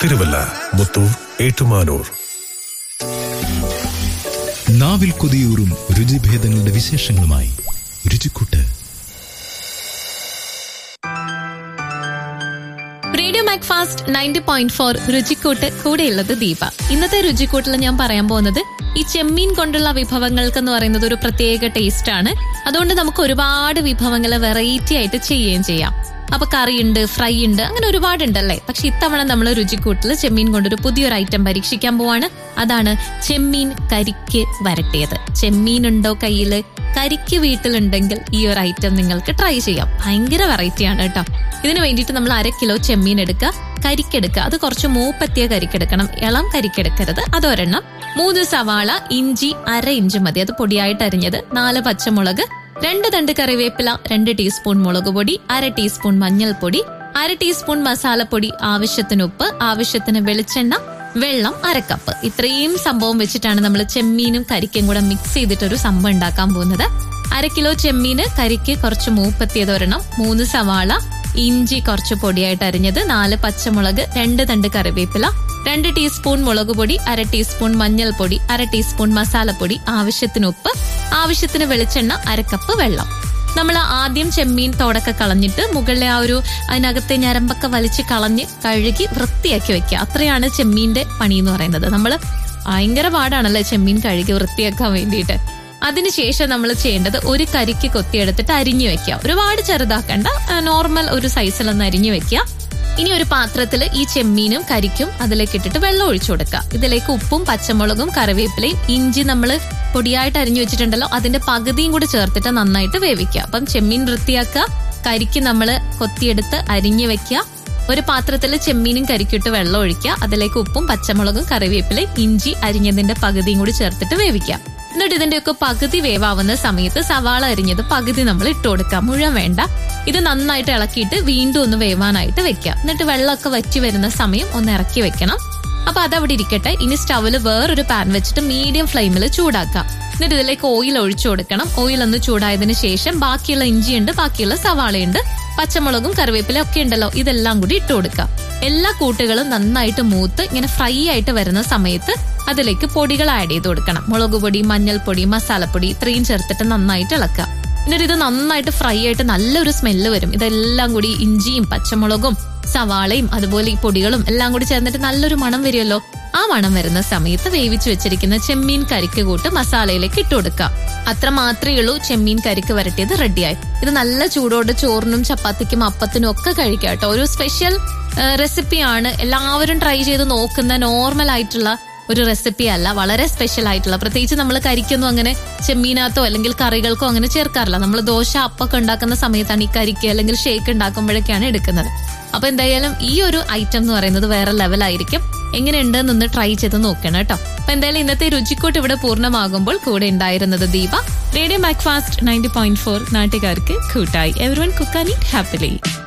തിരുവല്ല മുത്തൂർ ഏറ്റുമാനൂർ നാവിൽ കൊതിയൂറും രുചിഭേദങ്ങളുടെ വിശേഷങ്ങളുമായി രുചിക്കൂട്ട് radio Macfast ninety point four രുചിക്കൂട്ട് കൂടെയുള്ളത് ദീപ ഇന്നത്തെ രുചിക്കൂട്ടിൽ ഞാൻ പറയാൻ പോകുന്നത് ഈ ചെമ്മീൻ കൊണ്ടുള്ള വിഭവങ്ങൾക്ക് എന്ന് പറയുന്നത് ഒരു പ്രത്യേക ടേസ്റ്റ് ആണ് അതുകൊണ്ട് നമുക്ക് ഒരുപാട് വിഭവങ്ങൾ വെറൈറ്റി ആയിട്ട് ചെയ്യുകയും ചെയ്യാം അപ്പൊ കറിയുണ്ട് ഫ്രൈ ഉണ്ട് അങ്ങനെ ഒരുപാടുണ്ടല്ലേ പക്ഷെ ഇത്തവണ നമ്മൾ രുചിക്കൂട്ടിൽ ചെമ്മീൻ കൊണ്ടൊരു പുതിയൊരു ഐറ്റം പരീക്ഷിക്കാൻ പോവാണ് അതാണ് ചെമ്മീൻ കരിക്ക് വരട്ടിയത് ചെമ്മീൻ ഉണ്ടോ കയ്യില് കരിക്ക് വീട്ടിലുണ്ടെങ്കിൽ ഈ ഒരു ഐറ്റം നിങ്ങൾക്ക് ട്രൈ ചെയ്യാം ഭയങ്കര വെറൈറ്റി ആണ് കേട്ടോ ഇതിന് വേണ്ടിയിട്ട് നമ്മൾ അര കിലോ ചെമ്മീൻ എടുക്കുക കരിക്കെടുക്കുക അത് കുറച്ച് മൂപ്പത്തിയ കരിക്കെടുക്കണം ഇളം കരിക്കെടുക്കരുത് അതൊരെണ്ണം മൂന്ന് സവാള ഇഞ്ചി അര ഇഞ്ച് മതി അത് പൊടിയായിട്ട് അരിഞ്ഞത് നാല് പച്ചമുളക് രണ്ട് തണ്ട് കറിവേപ്പില രണ്ട് ടീസ്പൂൺ മുളക് പൊടി അര ടീസ്പൂൺ മഞ്ഞൾപ്പൊടി അര ടീസ്പൂൺ മസാലപ്പൊടി ആവശ്യത്തിന് ഉപ്പ് ആവശ്യത്തിന് വെളിച്ചെണ്ണ വെള്ളം അരക്കപ്പ് ഇത്രയും സംഭവം വെച്ചിട്ടാണ് നമ്മൾ ചെമ്മീനും കരിക്കും കൂടെ മിക്സ് ചെയ്തിട്ടൊരു സംഭവം ഉണ്ടാക്കാൻ പോകുന്നത് അര കിലോ ചെമ്മീന് കരിക്ക് കുറച്ച് മൂപ്പത്തിയത് ഒരെണ്ണം മൂന്ന് സവാള ഇഞ്ചി കുറച്ച് പൊടിയായിട്ട് അരിഞ്ഞത് നാല് പച്ചമുളക് രണ്ട് തണ്ട് കറിവേപ്പില രണ്ട് ടീസ്പൂൺ മുളക് പൊടി അര ടീസ്പൂൺ മഞ്ഞൾപ്പൊടി അര ടീസ്പൂൺ മസാലപ്പൊടി ആവശ്യത്തിന് ഉപ്പ് ആവശ്യത്തിന് വെളിച്ചെണ്ണ അരക്കപ്പ് വെള്ളം നമ്മൾ ആദ്യം ചെമ്മീൻ തോടൊക്കെ കളഞ്ഞിട്ട് മുകളിലെ ആ ഒരു അതിനകത്തെ ഞരമ്പൊക്കെ വലിച്ച് കളഞ്ഞ് കഴുകി വൃത്തിയാക്കി വെക്കുക അത്രയാണ് ചെമ്മീന്റെ പണി എന്ന് പറയുന്നത് നമ്മൾ ഭയങ്കര പാടാണല്ലേ ചെമ്മീൻ കഴുകി വൃത്തിയാക്കാൻ വേണ്ടിയിട്ട് അതിനുശേഷം നമ്മൾ ചെയ്യേണ്ടത് ഒരു കരിക്ക് കൊത്തിയെടുത്തിട്ട് അരിഞ്ഞു വെക്കുക ഒരുപാട് ചെറുതാക്കണ്ട നോർമൽ ഒരു സൈസിലൊന്ന് അരിഞ്ഞു വെക്കുക ഇനി ഒരു പാത്രത്തിൽ ഈ ചെമ്മീനും കരിക്കും അതിലേക്ക് ഇട്ടിട്ട് വെള്ളം ഒഴിച്ചു കൊടുക്കുക ഇതിലേക്ക് ഉപ്പും പച്ചമുളകും കറിവേപ്പിലയും ഇഞ്ചി നമ്മൾ പൊടിയായിട്ട് അരിഞ്ഞു വെച്ചിട്ടുണ്ടല്ലോ അതിന്റെ പകുതിയും കൂടി ചേർത്തിട്ട് നന്നായിട്ട് വേവിക്കുക അപ്പം ചെമ്മീൻ വൃത്തിയാക്കുക കരിക്ക് നമ്മൾ കൊത്തിയെടുത്ത് അരിഞ്ഞു വെക്കുക ഒരു പാത്രത്തിൽ ചെമ്മീനും കരിക്കിട്ട് വെള്ളം ഒഴിക്കുക അതിലേക്ക് ഉപ്പും പച്ചമുളകും കറിവേപ്പിലയും ഇഞ്ചി അരിഞ്ഞതിന്റെ പകുതിയും കൂടി ചേർത്തിട്ട് വേവിക്കുക എന്നിട്ട് ഇതിന്റെയൊക്കെ പകുതി വേവാവുന്ന സമയത്ത് സവാള അരിഞ്ഞത് പകുതി നമ്മൾ ഇട്ട് കൊടുക്കുക മുഴുവൻ വേണ്ട ഇത് നന്നായിട്ട് ഇളക്കിയിട്ട് വീണ്ടും ഒന്ന് വേവാനായിട്ട് വെക്കുക എന്നിട്ട് വെള്ളമൊക്കെ വറ്റി വരുന്ന സമയം ഒന്ന് ഇറക്കി വെക്കണം അപ്പൊ അതവിടെ ഇരിക്കട്ടെ ഇനി സ്റ്റവിൽ വേറൊരു പാൻ വെച്ചിട്ട് മീഡിയം ഫ്ലെയിമിൽ ചൂടാക്കാം എന്നിട്ട് ഇതിലേക്ക് ഓയിൽ ഒഴിച്ചു കൊടുക്കണം ഓയിൽ ഒന്ന് ചൂടായതിനു ശേഷം ബാക്കിയുള്ള ഇഞ്ചിയുണ്ട് ബാക്കിയുള്ള സവാളയുണ്ട് പച്ചമുളകും കറിവേപ്പിലയും ഒക്കെ ഉണ്ടല്ലോ ഇതെല്ലാം കൂടി ഇട്ട് കൊടുക്കുക എല്ലാ കൂട്ടുകളും നന്നായിട്ട് മൂത്ത് ഇങ്ങനെ ഫ്രൈ ആയിട്ട് വരുന്ന സമയത്ത് അതിലേക്ക് പൊടികൾ ആഡ് ചെയ്ത് കൊടുക്കണം മുളക് പൊടി മഞ്ഞൾപ്പൊടി മസാലപ്പൊടി ഇത്രയും ചേർത്തിട്ട് നന്നായിട്ട് ഇളക്കുക എന്നിട്ട് ഇത് നന്നായിട്ട് ഫ്രൈ ആയിട്ട് നല്ലൊരു സ്മെല്ല് വരും ഇതെല്ലാം കൂടി ഇഞ്ചിയും പച്ചമുളകും സവാളയും അതുപോലെ ഈ പൊടികളും എല്ലാം കൂടി ചേർന്നിട്ട് നല്ലൊരു മണം വരുമല്ലോ ആ മണം വരുന്ന സമയത്ത് വേവിച്ചു വെച്ചിരിക്കുന്ന ചെമ്മീൻ കരിക്ക് കൂട്ട് മസാലയിലേക്ക് ഇട്ട് കൊടുക്കുക അത്ര മാത്രമേ ഉള്ളൂ ചെമ്മീൻ കരിക്ക് വരട്ടിയത് റെഡിയായി ഇത് നല്ല ചൂടോട് ചോറിനും ചപ്പാത്തിക്കും അപ്പത്തിനും ഒക്കെ കഴിക്കാം കേട്ടോ ഒരു സ്പെഷ്യൽ റെസിപ്പിയാണ് എല്ലാവരും ട്രൈ ചെയ്ത് നോക്കുന്ന നോർമൽ ആയിട്ടുള്ള ഒരു റെസിപ്പി അല്ല വളരെ സ്പെഷ്യൽ ആയിട്ടുള്ള പ്രത്യേകിച്ച് നമ്മൾ കരിക്കൊന്നും അങ്ങനെ ചെമ്മീനകത്തോ അല്ലെങ്കിൽ കറികൾക്കോ അങ്ങനെ ചേർക്കാറില്ല നമ്മൾ ദോശ അപ്പൊക്കെ ഉണ്ടാക്കുന്ന സമയത്താണ് ഈ കരിക്ക് അല്ലെങ്കിൽ ഷേക്ക് ഉണ്ടാക്കുമ്പോഴൊക്കെയാണ് എടുക്കുന്നത് അപ്പൊ എന്തായാലും ഈ ഒരു ഐറ്റം എന്ന് പറയുന്നത് വേറെ ലെവലായിരിക്കും എങ്ങനെയുണ്ട് എന്നൊന്ന് ട്രൈ ചെയ്ത് നോക്കണം കേട്ടോ അപ്പൊ എന്തായാലും ഇന്നത്തെ രുചിക്കൂട്ട് ഇവിടെ പൂർണ്ണമാകുമ്പോൾ കൂടെ ഉണ്ടായിരുന്നത് Deepa radio Macfast ninety point four നാട്ടുകാർക്ക് കൂട്ടായി എവറി വൺ കുക്കാനി ഹാപ്പിലി